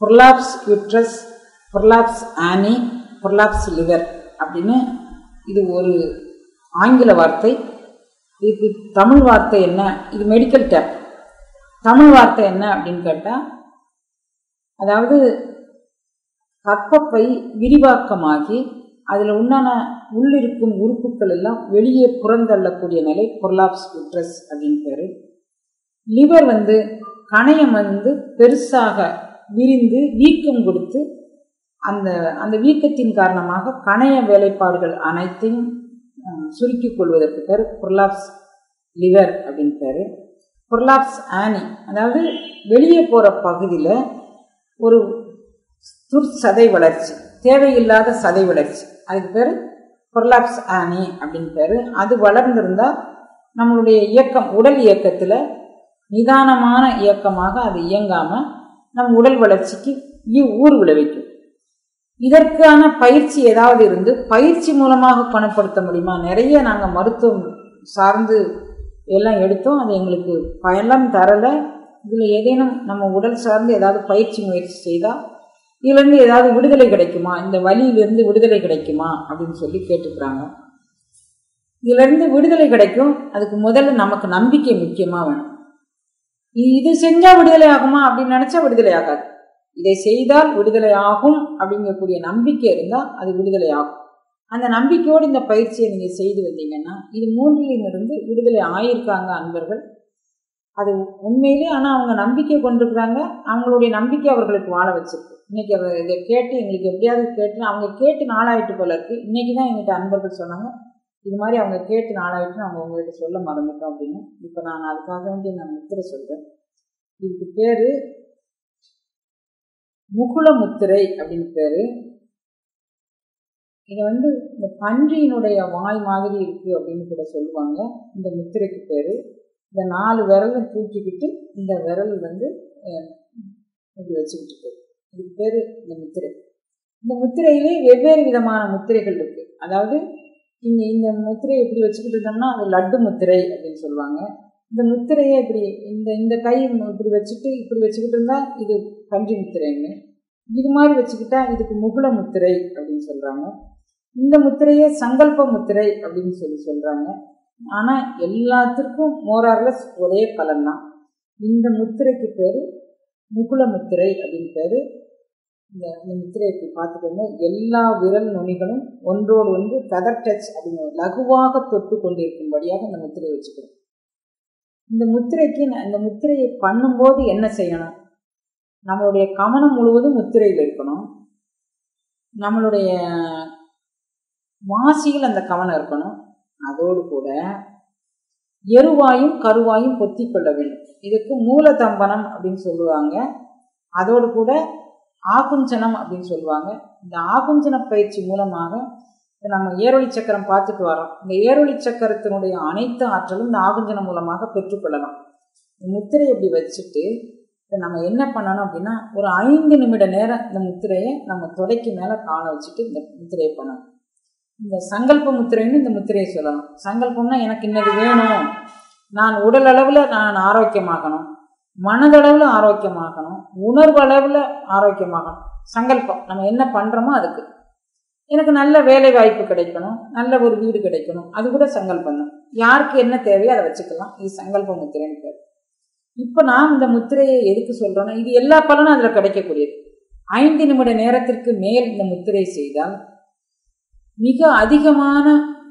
prolapse uterus prolapse ஆனி prolapse liver அப்படின்னு இது ஒரு ஆங்கில வார்த்தை இதுக்கு தமிழ் வார்த்தை என்ன இது மெடிக்கல் டேப் தமிழ் வார்த்தை என்ன அப்படின்னு கேட்டால் அதாவது கற்பப்பை விரிவாக்கமாகி அதில் உண்டான உள்ளிருக்கும் உறுப்புகள் எல்லாம் வெளியே புறந்தள்ளக்கூடிய நிலை பொர்லாப்ஸ் யூட்ரஸ் அப்படின்னு பேர் லிவர் வந்து கணையம் வந்து பெருசாக விரிந்து வீக்கம் கொடுத்து அந்த அந்த வீக்கத்தின் காரணமாக கணைய வேலைப்பாடுகள் அனைத்தையும் சுருக்கிக் கொள்வதற்கு பேர் பொர்லாப்ஸ் லிவர் அப்படின்னு பேர் பொர்லாப்ஸ் ஆனி அதாவது வெளியே போகிற பகுதியில் ஒரு துர்சதை வளர்ச்சி தேவையில்லாத சதை வளர்ச்சி அதுக்கு பேர் பொர்லாப்ஸ் ஆனி அப்படின்னு பேர் அது வளர்ந்திருந்தால் நம்மளுடைய இயக்கம் உடல் இயக்கத்தில் நிதானமான இயக்கமாக அது இயங்காமல் நம் உடல் வளர்ச்சிக்கு ஊர் விளைவிக்கும் இதற்கான பயிற்சி ஏதாவது இருந்து பயிற்சி மூலமாக குணப்படுத்த முடியுமா நிறைய நாங்கள் மருத்துவம் சார்ந்து எல்லாம் எடுத்தோம் அது எங்களுக்கு பயன் தரலை இதில் ஏதேனும் நம்ம உடல் சார்ந்து ஏதாவது பயிற்சி முயற்சி செய்தால் இதுலேருந்து ஏதாவது விடுதலை கிடைக்குமா இந்த வலியிலேருந்து விடுதலை கிடைக்குமா அப்படின்னு சொல்லி கேட்டுக்கிறாங்க இதுலேருந்து விடுதலை கிடைக்கும் அதுக்கு முதல்ல நமக்கு நம்பிக்கை முக்கியமாக வேணும் இது செஞ்சால் விடுதலை ஆகுமா அப்படின்னு நினச்சா விடுதலை ஆகாது இதை செய்தால் விடுதலை ஆகும் அப்படிங்கக்கூடிய நம்பிக்கை இருந்தால் அது விடுதலை ஆகும் அந்த நம்பிக்கையோடு இந்த பயிற்சியை நீங்கள் செய்து வந்தீங்கன்னா இது மூன்றிலிருந்து விடுதலை ஆயிருக்காங்க அன்பர்கள் அது உண்மையிலே ஆனால் அவங்க நம்பிக்கை கொண்டிருக்கிறாங்க அவங்களுடைய நம்பிக்கை அவர்களுக்கு வாழ வச்சிருக்கு இன்னைக்கு அவர் இதை கேட்டு எங்களுக்கு எப்படியாவது கேட்டு அவங்க கேட்டு நாளாயிட்டு போல இருக்கு இன்னைக்கு தான் எங்கிட்ட அன்பர்கள் சொன்னாங்க இது மாதிரி அவங்க கேட்டு நாளாயிட்டு அவங்க உங்கள்கிட்ட சொல்ல மறந்துட்டோம் அப்படின்னு இப்போ நான் அதுக்காக வேண்டி நான் முத்திரை சொல்கிறேன் இதுக்கு பேர் முகுல முத்திரை அப்படின்னு பேர் இதை வந்து இந்த பன்றியினுடைய வாய் மாதிரி இருக்குது அப்படின்னு கூட சொல்லுவாங்க இந்த முத்திரைக்கு பேர் இந்த நாலு விரலும் தூக்கிக்கிட்டு இந்த விரல் வந்து இப்படி வச்சுக்கிட்டு போய் இதுக்கு பேர் இந்த முத்திரை இந்த முத்திரையிலே வெவ்வேறு விதமான முத்திரைகள் இருக்குது அதாவது இங்கே இந்த முத்திரையை இப்படி வச்சுக்கிட்டு இருந்தோம்னா அது லட்டு முத்திரை அப்படின்னு சொல்லுவாங்க இந்த முத்திரையை இப்படி இந்த இந்த கை இப்படி வச்சுட்டு இப்படி வச்சுக்கிட்டு இருந்தால் இது பன்றி முத்திரைங்க இது மாதிரி வச்சுக்கிட்டா இதுக்கு முகுல முத்திரை அப்படின்னு சொல்கிறாங்க இந்த முத்திரையே சங்கல்ப முத்திரை அப்படின்னு சொல்லி சொல்கிறாங்க ஆனால் எல்லாத்திற்கும் மோரார்லஸ் ஒரே பலன் தான் இந்த முத்திரைக்கு பேர் முகுல முத்திரை அப்படின்னு பேர் இந்த இந்த முத்திரையை இப்படி பார்த்துக்கோங்க எல்லா விரல் நுனிகளும் ஒன்றோடு ஒன்று ஃபெதர் டச் அப்படிங்கிற லகுவாக தொட்டு கொண்டிருக்கும்படியாக இந்த முத்திரையை வச்சுக்கணும் இந்த முத்திரைக்கு இந்த முத்திரையை பண்ணும்போது என்ன செய்யணும் நம்மளுடைய கவனம் முழுவதும் முத்திரையில் இருக்கணும் நம்மளுடைய வாசியில் அந்த கவனம் இருக்கணும் அதோடு கூட எருவாயும் கருவாயும் பொத்தி கொள்ள வேண்டும் இதுக்கு மூலதம்பனம் அப்படின்னு சொல்லுவாங்க அதோடு கூட ஆகுஞ்சனம் அப்படின்னு சொல்லுவாங்க இந்த ஆகுஞ்சன பயிற்சி மூலமாக நம்ம ஏரொளி சக்கரம் பார்த்துட்டு வரோம் இந்த ஏரொளி சக்கரத்தினுடைய அனைத்து ஆற்றலும் இந்த ஆகுஞ்சனம் மூலமாக பெற்றுக்கொள்ளலாம் முத்திரை இப்படி வச்சுட்டு நம்ம என்ன பண்ணணும் அப்படின்னா ஒரு ஐந்து நிமிட நேரம் இந்த முத்திரையை நம்ம தொடைக்கு மேலே காண வச்சுட்டு இந்த முத்திரையை பண்ணணும் இந்த சங்கல்ப முத்திரைன்னு இந்த முத்திரையை சொல்லலாம் சங்கல்பம்னா எனக்கு இன்னது வேணும் நான் உடல் அளவில் நான் ஆரோக்கியமாகணும் மனதளவில் ஆரோக்கியமாகணும் உணர்வளவில் ஆரோக்கியமாகணும் சங்கல்பம் நம்ம என்ன பண்ணுறோமோ அதுக்கு எனக்கு நல்ல வேலை வாய்ப்பு கிடைக்கணும் நல்ல ஒரு வீடு கிடைக்கணும் அது கூட சங்கல்பம் தான் யாருக்கு என்ன தேவையோ அதை வச்சுக்கலாம் இது சங்கல்ப முத்திரைன்னு பேர் இப்போ நான் இந்த முத்திரையை எதுக்கு சொல்கிறேன்னா இது எல்லா பலனும் அதில் கிடைக்கக்கூடியது ஐந்து நிமிட நேரத்திற்கு மேல் இந்த முத்திரை செய்தால் மிக அதிகமான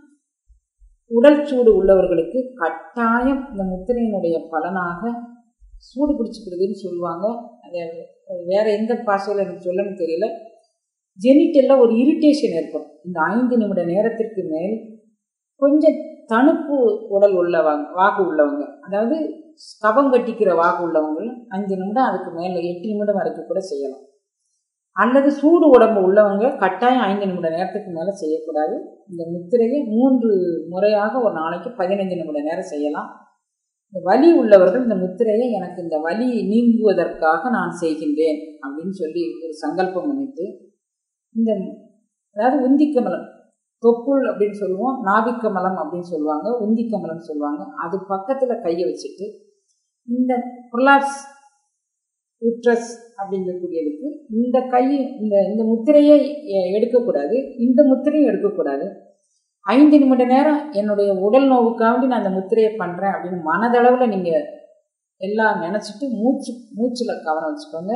உடல் சூடு உள்ளவர்களுக்கு கட்டாயம் இந்த முத்திரையினுடைய பலனாக சூடு பிடிச்சிக்கிறதுன்னு சொல்லுவாங்க அதை வேற எந்த பாஷையில் எனக்கு சொல்லணும்னு தெரியல ஜெனிட்டல்ல ஒரு இரிட்டேஷன் ஏற்படும் இந்த ஐந்து நிமிட நேரத்திற்கு மேல் கொஞ்சம் தணுப்பு உடல் உள்ளவங்க வாக்கு உள்ளவங்க அதாவது கபம் கட்டிக்கிற வாக்கு உள்ளவங்க அஞ்சு நிமிடம் அதுக்கு மேலே எட்டு நிமிடம் வரைக்கும் கூட செய்யலாம் அல்லது சூடு உடம்பு உள்ளவங்க கட்டாயம் ஐந்து நிமிட நேரத்துக்கு மேலே செய்யக்கூடாது இந்த முத்திரையை மூன்று முறையாக ஒரு நாளைக்கு பதினைந்து நிமிட நேரம் செய்யலாம் இந்த வலி உள்ளவர்கள் இந்த முத்திரையை எனக்கு இந்த வலி நீங்குவதற்காக நான் செய்கின்றேன் அப்படின்னு சொல்லி ஒரு சங்கல்பம் பண்ணிட்டு இந்த அதாவது உந்திக்கமலம் தொப்புள் அப்படின்னு சொல்லுவோம் நாபிக்கமலம் அப்படின்னு சொல்லுவாங்க உந்திக்கமலம் சொல்லுவாங்க அது பக்கத்தில் கையை வச்சுட்டு இந்த ப்ரொலாப்ஸ் யூட்ரஸ் அப்படிங்கக்கூடியதுக்கு இந்த கை இந்த இந்த முத்திரையை எ- எடுக்கக்கூடாது இந்த முத்திரையும் எடுக்கக்கூடாது ஐந்து நிமிட நேரம் என்னுடைய உடல் நோவுக்காண்டி நான் அந்த முத்திரையை பண்ணுறேன் அப்படின்னு மனதளவில் நீங்கள் எல்லாம் நினச்சிட்டு மூச்சு மூச்சில் கவனம் வச்சுக்கோங்க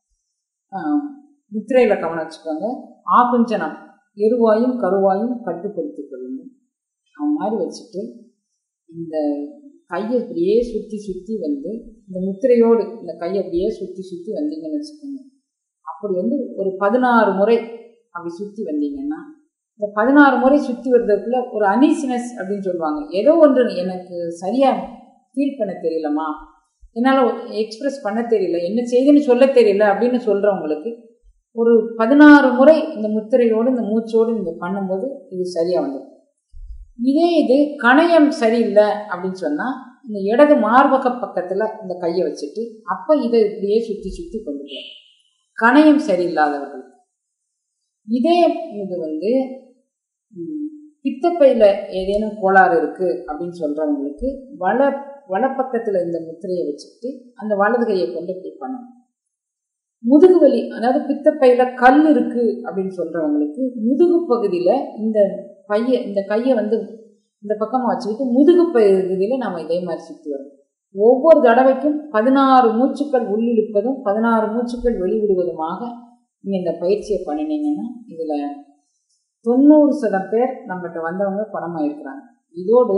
முத்திரையில் கவனம் வச்சுக்கோங்க ஆகுஞ்சனம் எருவாயும் கருவாயும் கட்டுப்படுத்திக் கொள்ளுங்கள் அவன் மாதிரி வச்சுட்டு இந்த கையை இப்படியே சுற்றி சுற்றி வந்து இந்த முத்திரையோடு இந்த கையை அப்படியே சுற்றி சுற்றி வந்தீங்கன்னு வச்சுக்கோங்க அப்படி வந்து ஒரு பதினாறு முறை அப்படி சுற்றி வந்தீங்கன்னா இந்த பதினாறு முறை சுற்றி வர்றதுக்குள்ள ஒரு அனீசினஸ் அப்படின்னு சொல்லுவாங்க ஏதோ ஒன்று எனக்கு சரியாக ஃபீல் பண்ண தெரியலம்மா என்னால் எக்ஸ்பிரஸ் பண்ண தெரியல என்ன செய்துன்னு சொல்ல தெரியல அப்படின்னு சொல்கிறவங்களுக்கு ஒரு பதினாறு முறை இந்த முத்திரையோடு இந்த மூச்சோடு நீங்கள் பண்ணும்போது இது சரியாக வந்துடும் இதே இது கணையம் சரியில்லை அப்படின்னு சொன்னால் இந்த இடது மார்பக பக்கத்தில் இந்த கையை வச்சுட்டு அப்போ இதை இப்படியே சுற்றி சுற்றி கொண்டு போகணும் கணையம் சரியில்லாதவர்கள் இதே இது வந்து ம், பித்தப்பையில ஏதேனும் கோளாறு இருக்கு அப்படின்னு சொல்றவங்களுக்கு வல வலப்பக்கத்துல இந்த முத்திரையை வச்சுட்டு அந்த வலது கையை கொண்டு இப்படி பண்ணணும் முதுகு வலி அதாவது பித்தப்பையில கல் இருக்கு அப்படின்னு சொல்றவங்களுக்கு முதுகு பகுதியில இந்த பைய இந்த கையை வந்து இந்த பக்கமா வச்சுக்கிட்டு முதுகு பகுதியில நாம இதே மாதிரி சுத்தி வரணும் ஒவ்வொரு தடவைக்கும் பதினாறு மூச்சுக்கள் உள்ளிழுப்பதும் பதினாறு மூச்சுக்கள் வெளிவிடுவதுமாக நீங்க இந்த பயிற்சியை பண்ணினீங்கன்னா இதுல தொண்ணூறு சதம் பேர் நம்மகிட்ட வந்தவங்க பணமாயிருக்கிறாங்க இதோடு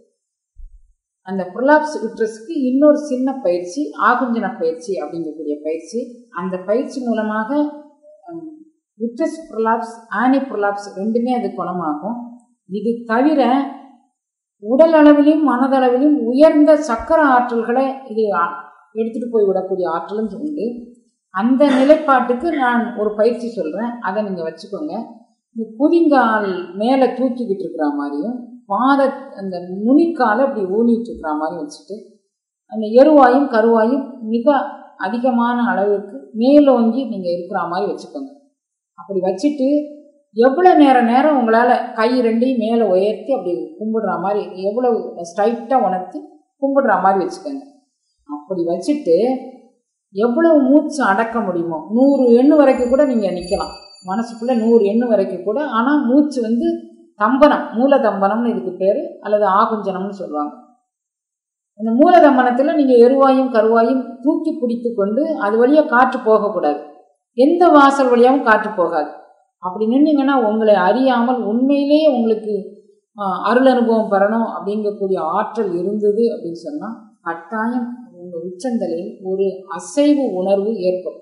அந்த ப்ரொலாப்ஸ் யூட்ரஸ்க்கு இன்னொரு சின்ன பயிற்சி ஆகுஞ்சன பயிற்சி அப்படிங்கக்கூடிய பயிற்சி அந்த பயிற்சி மூலமாக யூட்ரஸ் ப்ரொலாப்ஸ் ஆனி ப்ரொலாப்ஸ் ரெண்டுமே அது குணமாகும் இது தவிர உடல் அளவிலும் மனதளவிலும் உயர்ந்த சக்கர ஆற்றல்களை இது ஆ- எடுத்துட்டு போய் விடக்கூடிய ஆற்றலும் உண்டு அந்த நிலைப்பாட்டுக்கு நான் ஒரு பயிற்சி சொல்றேன் அதை நீங்க வச்சுக்கோங்க இந்த குதிங்கால் மேலே தூக்கிக்கிட்டு இருக்கிற மாதிரியும் பாத அந்த நுனிக்காலை அப்படி ஊனிட்டு இருக்கிற மாதிரி வச்சுட்டு அந்த எருவாயும் கருவாயும் மிக அதிகமான அளவுக்கு மேலோங்கி நீங்கள் இருக்கிற மாதிரி வச்சுக்கோங்க அப்படி வச்சுட்டு எவ்வளோ நேர நேரம் உங்களால் கை ரெண்டையும் மேலே உயர்த்தி அப்படி கும்பிடுற மாதிரி எவ்வளவு ஸ்ட்ரைட்டாக உணர்த்தி கும்பிடுற மாதிரி வச்சுக்கோங்க அப்படி வச்சுட்டு எவ்வளவு மூச்சு அடக்க முடியுமோ நூறு எண்ணு வரைக்கும் கூட நீங்கள் நிற்கலாம் மனசுக்குள்ளே நூறு எண்ணு வரைக்கும் கூட ஆனால் மூச்சு வந்து தம்பனம் மூலதம்பனம்னு இதுக்கு பேர் அல்லது ஆகுஞ்சனம்னு சொல்லுவாங்க அந்த மூலதம்பனத்தில் நீங்கள் எருவாயும் கருவாயும் தூக்கி பிடித்து கொண்டு அது வழியாக காற்று போகக்கூடாது எந்த வாசல் வழியாகவும் காற்று போகாது அப்படி நின்னீங்கன்னா உங்களை அறியாமல் உண்மையிலேயே உங்களுக்கு ஆஹ், அருள் அனுபவம் பெறணும் அப்படிங்கக்கூடிய ஆற்றல் இருந்தது அப்படின்னு சொன்னால் கட்டாயம் உங்கள் உச்சந்தலையில் ஒரு அசைவு உணர்வு ஏற்படும்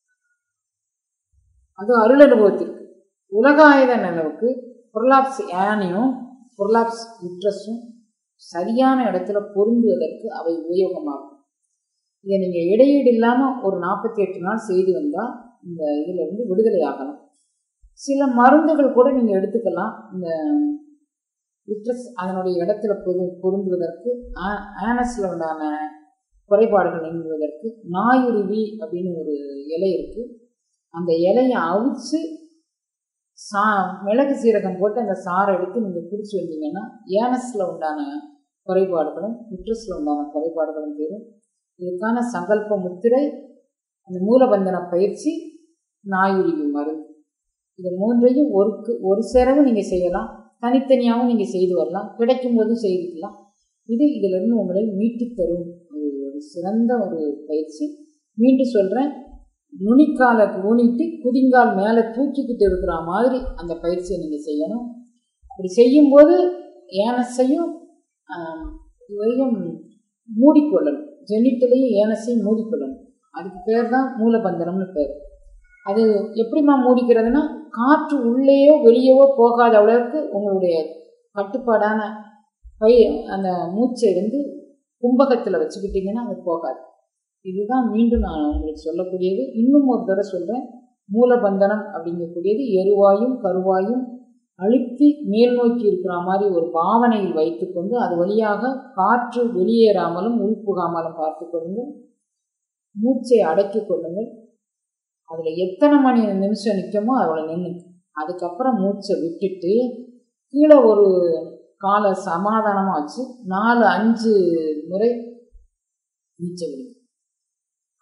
அது அருள் அனுபவத்திற்கு உலகாயுத நிலவுக்கு பொருளாப்ஸ் ஏனையும் பொருளாப்ஸ் யுட்ரஸும் சரியான இடத்துல பொருந்துவதற்கு அவை உபயோகமாகும் இதை நீங்கள் இடையீடு இல்லாமல் ஒரு நாற்பத்தி எட்டு நாள் செய்து வந்தால் இந்த இதிலிருந்து விடுதலை ஆகலாம் சில மருந்துகள் கூட நீங்கள் எடுத்துக்கலாம் இந்த யுட்ரஸ் அதனுடைய இடத்துல பொரு பொருந்துவதற்கு ஆனஸில் உண்டான குறைபாடுகள் நீங்குவதற்கு நாயுருவி அப்படின்னு ஒரு இலை இருக்குது அந்த இலையை அவிச்சு சா மிளகு சீரகம் போட்டு அந்த சாறை எடுத்து நீங்கள் குடிச்சு வந்தீங்கன்னா ஏனஸில் உண்டான குறைபாடுகளும் யுட்ரஸில் உண்டான குறைபாடுகளும் தீரும் இதுக்கான சங்கல்ப முத்திரை அந்த மூலபந்தன பயிற்சி நாயுருவி மருந்து இது மூன்றையும் ஒரு ஒரு சேரவும் நீங்கள் செய்யலாம் தனித்தனியாகவும் நீங்கள் செய்து வரலாம் கிடைக்கும் போதும் செய்துக்கலாம் இது இதிலிருந்து உங்களை மீட்டுத் தரும் ஒரு ஒரு சிறந்த ஒரு பயிற்சி மீண்டும் சொல்கிறேன் நுனிக்காலை ஊனிட்டு குதிங்கால் மேலே தூக்கிக்கிட்டு இருக்கிற மாதிரி அந்த பயிற்சியை நீங்கள் செய்யணும் அப்படி செய்யும்போது ஏனஸையும் ஆஹ், இதையும் மூடிக்கொள்ளணும் ஜெனிட்டிலையும் ஏனஸையும் மூடிக்கொள்ளணும் அதுக்கு பேர் தான் மூலபந்தனம்னு பேர் அது எப்படிம்மா மூடிக்கிறதுனா காற்று உள்ளேயோ வெளியவோ போகாத அளவுக்கு உங்களுடைய கட்டுப்பாடான பை அந்த மூச்சை வந்து கும்பகத்தில் வச்சுக்கிட்டிங்கன்னா அது போகாது இதுதான் மீண்டும் நான் உங்களுக்கு சொல்லக்கூடியது இன்னும் ஒரு தடவை சொல்கிறேன் மூலபந்தனம் அப்படிங்கக்கூடியது எருவாயும் கருவாயும் அழுத்தி மேல் நோக்கி இருக்கிற மாதிரி ஒரு பாவனையில் வைத்துக்கொண்டு அது வழியாக காற்று வெளியேறாமலும் உள்புகாமலும் பார்த்து கொள்ளுங்கள் மூச்சை அடக்கி கொள்ளுங்கள் அதில் எத்தனை மணி நிமிஷம் நிற்குமோ அவ்வளோ நின்று அதுக்கப்புறம் மூச்சை விட்டுட்டு கீழே ஒரு காலை சமாதானமாக வச்சு நாலு அஞ்சு முறை மூச்சை விடுங்க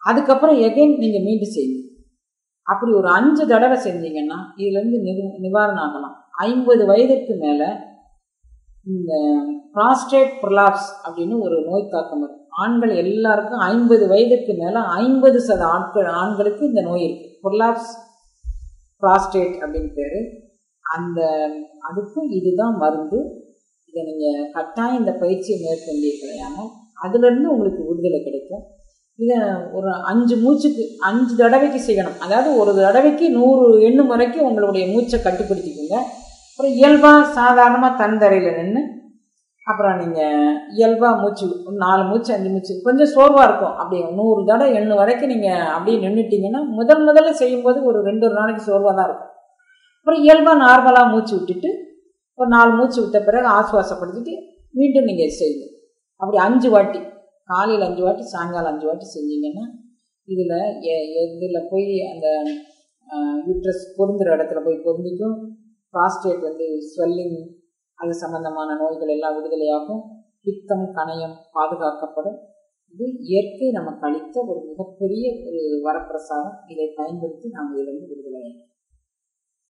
அதுக்கப்புறம் எகைன் நீங்கள் மீண்டும் செய்யுங்க அப்படி ஒரு அஞ்சு தடவை செஞ்சீங்கன்னா இதுலேருந்து நி நிவாரணம் ஆகலாம் ஐம்பது வயதுக்கு மேலே இந்த ப்ராஸ்டேட் ப்ரொலாப்ஸ் அப்படின்னு ஒரு நோய் தாக்கம் வரும் ஆண்கள் எல்லாருக்கும் ஐம்பது வயதுக்கு மேலே ஐம்பது சத ஆட்கள் ஆண்களுக்கு இந்த நோய் இருக்குது ப்ரொலாப்ஸ் ப்ராஸ்டேட் அப்படின்னு பேர் அந்த அதுக்கும் இதுதான் மருந்து இதை நீங்கள் கட்டாயம் இந்த பயிற்சியை மேற்கொண்டீர்களேயானால் அதுலேருந்து உங்களுக்கு விடுதலை கிடைக்கும் இதை ஒரு அஞ்சு மூச்சுக்கு அஞ்சு தடவைக்கு செய்யணும் அதாவது ஒரு தடவைக்கு நூறு எண்ணும் வரைக்கும் உங்களுடைய மூச்சை கட்டுப்படுத்திக்கோங்க அப்புறம் இயல்பாக சாதாரணமாக தன் தரையில் நின்று அப்புறம் நீங்கள் இயல்பாக மூச்சு ஒரு நாலு மூச்சு அஞ்சு மூச்சு கொஞ்சம் சோர்வாக இருக்கும் அப்படி நூறு தடவை எண்ணு வரைக்கும் நீங்கள் அப்படியே நின்றுட்டீங்கன்னா முதல் முதல்ல செய்யும்போது ஒரு ரெண்டு ஒரு நாளைக்கு சோர்வாக தான் இருக்கும் அப்புறம் இயல்பாக நார்மலாக மூச்சு விட்டுட்டு ஒரு நாலு மூச்சு விட்ட பிறகு ஆசுவாசப்படுத்திட்டு மீண்டும் நீங்கள் செய்யுங்க அப்படி அஞ்சு வாட்டி காலையில் அஞ்சு வாட்டி சாயங்காலம் அஞ்சு வாட்டி செஞ்சீங்கன்னா இதில் இதில் போய் அந்த யூட்ரஸ் பொருந்துகிற இடத்துல போய் பொருந்திக்கும் ப்ராஸ்டேட் வந்து ஸ்வெல்லிங் அது சம்பந்தமான நோய்கள் எல்லாம் விடுதலையாகும் பித்தம் கணையம் பாதுகாக்கப்படும் இது இயற்கை நமக்கு அளித்த ஒரு மிகப்பெரிய ஒரு வரப்பிரசாதம் இதை பயன்படுத்தி நாம் இதிலிருந்து விடுதலையாகும்